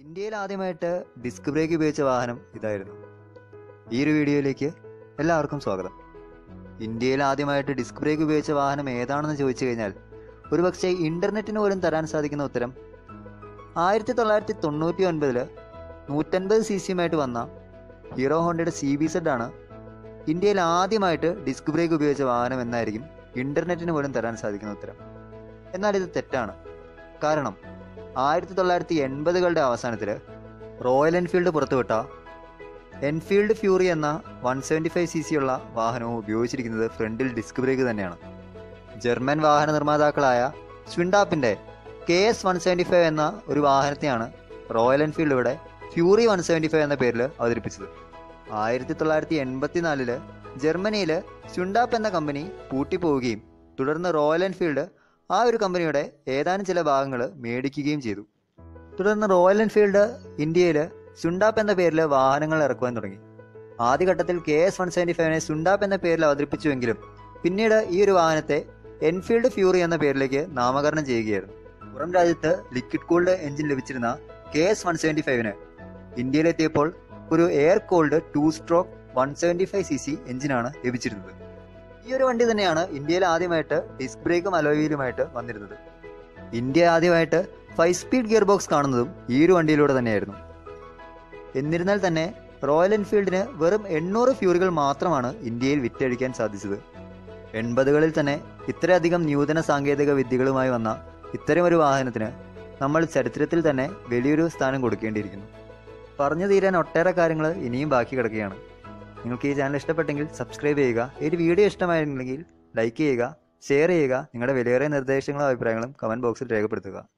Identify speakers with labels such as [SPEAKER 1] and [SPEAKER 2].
[SPEAKER 1] ഇന്ത്യയിൽ ആദ്യമായിട്ട് disc brake ഉപയോഗിച്ച വാഹനം ഇതായിരുന്നു ഈ ഒരു വീഡിയോയിലേക്ക് എല്ലാവർക്കും സ്വാഗതം ഇന്ത്യയിൽ ആദ്യമായിട്ട് ഡിസ്ക് ബ്രേക്ക് ഉപയോഗിച്ച വാഹനം ഏതാണെന്ന് ചോദിച്ചു കഴിഞ്ഞാൽ ഒരുപക്ഷെ ഇന്റർനെറ്റിന് പോലും തരാൻ സാധിക്കുന്ന ഉത്തരം ആയിരത്തി തൊള്ളായിരത്തി തൊണ്ണൂറ്റി ഒൻപതില് നൂറ്റൻപത് സി സിയുമായിട്ട് വന്ന ഹീറോ ഹോണ്ടയുടെ സി ബി സെഡ് ആണ് ഇന്ത്യയിൽ ആദ്യമായിട്ട് ഡിസ്ക് ബ്രേക്ക് ഉപയോഗിച്ച വാഹനം എന്നായിരിക്കും ഇന്റർനെറ്റിന് പോലും തരാൻ സാധിക്കുന്ന ഉത്തരം എന്നാൽ ഇത് തെറ്റാണ് കാരണം ആയിരത്തി തൊള്ളായിരത്തി എൺപതുകളുടെ അവസാനത്തിൽ റോയൽ എൻഫീൽഡ് പുറത്തുവിട്ട എൻഫീൽഡ് ഫ്യൂറി എന്ന one seventy five C C ഉള്ള വാഹനവും ഉപയോഗിച്ചിരിക്കുന്നത് ഫ്രണ്ടിൽ ഡിസ്ക് ബ്രേക്ക് തന്നെയാണ് ജർമ്മൻ വാഹന നിർമ്മാതാക്കളായ സ്വിൻഡാപ്പിന്റെ K S one seventy five എന്ന ഒരു വാഹനത്തെയാണ് റോയൽ എൻഫീൽഡ് ഇവിടെ ഫ്യൂറി വൺ സെവൻറ്റി ഫൈവ് എന്ന പേരിൽ അവതരിപ്പിച്ചത് ആയിരത്തി തൊള്ളായിരത്തി എൺപത്തിനാലില് ജർമ്മനിയിൽ സ്വിൻഡാപ്പ് എന്ന കമ്പനി പൂട്ടിപ്പോവുകയും തുടർന്ന് റോയൽ എൻഫീൽഡ് ആ ഒരു കമ്പനിയുടെ ഏതാനും ചില ഭാഗങ്ങൾ മേടിക്കുകയും ചെയ്തു തുടർന്ന് റോയൽ എൻഫീൽഡ് ഇന്ത്യയിൽ സുണ്ടാപ്പ് എന്ന പേരിൽ വാഹനങ്ങൾ ഇറക്കുവാൻ തുടങ്ങി ആദ്യഘട്ടത്തിൽ കെ എസ് വൺ സെവൻറ്റി ഫൈവിനെ സുണ്ടാപ്പ് എന്ന പേരിൽ അവതരിപ്പിച്ചുവെങ്കിലും പിന്നീട് ഈ ഒരു വാഹനത്തെ എൻഫീൽഡ് ഫ്യൂറി എന്ന പേരിലേക്ക് നാമകരണം ചെയ്യുകയായിരുന്നു പുറം രാജ്യത്ത് ലിക്വിഡ് കൂൾഡ് എഞ്ചിൻ ലഭിച്ചിരുന്ന കെ എസ് വൺ സെവൻറ്റി ഫൈവിന് ഇന്ത്യയിലെത്തിയപ്പോൾ ഒരു air cooled two stroke one seventy five C C എഞ്ചിനാണ് ലഭിച്ചിരുന്നത് ഈ ഒരു വണ്ടി തന്നെയാണ് ഇന്ത്യയിൽ ആദ്യമായിട്ട് ഡിസ്ക് ബ്രേക്കും അലോയിലുമായിട്ട് വന്നിരുന്നത് ഇന്ത്യ ആദ്യമായിട്ട് ഫൈവ് സ്പീഡ് ഗിയർ ബോക്സ് കാണുന്നതും ഈ ഒരു വണ്ടിയിലൂടെ തന്നെയായിരുന്നു എന്നിരുന്നാൽ തന്നെ റോയൽ എൻഫീൽഡിന് വെറും എണ്ണൂറ് ഫ്യൂറികൾ മാത്രമാണ് ഇന്ത്യയിൽ വിറ്റഴിക്കാൻ സാധിച്ചത് എൺപതുകളിൽ തന്നെ ഇത്രയധികം നൂതന സാങ്കേതിക വിദ്യകളുമായി വന്ന ഇത്തരമൊരു വാഹനത്തിന് നമ്മൾ ചരിത്രത്തിൽ തന്നെ വലിയൊരു സ്ഥാനം കൊടുക്കേണ്ടിയിരിക്കുന്നു പറഞ്ഞു തീരാൻ ഒട്ടേറെ കാര്യങ്ങൾ ഇനിയും ബാക്കി കിടക്കുകയാണ് നിങ്ങൾക്ക് ഈ ചാനൽ ഇഷ്ടപ്പെട്ടെങ്കിൽ സബ്സ്ക്രൈബ് ചെയ്യുക ഈ ഒരു വീഡിയോ ഇഷ്ടമായിരുന്നെങ്കിൽ ലൈക്ക് ചെയ്യുക ഷെയർ ചെയ്യുക നിങ്ങളുടെ വിലയേറിയ നിർദ്ദേശങ്ങളും അഭിപ്രായങ്ങളും കമൻറ്റ് ബോക്സിൽ രേഖപ്പെടുത്തുക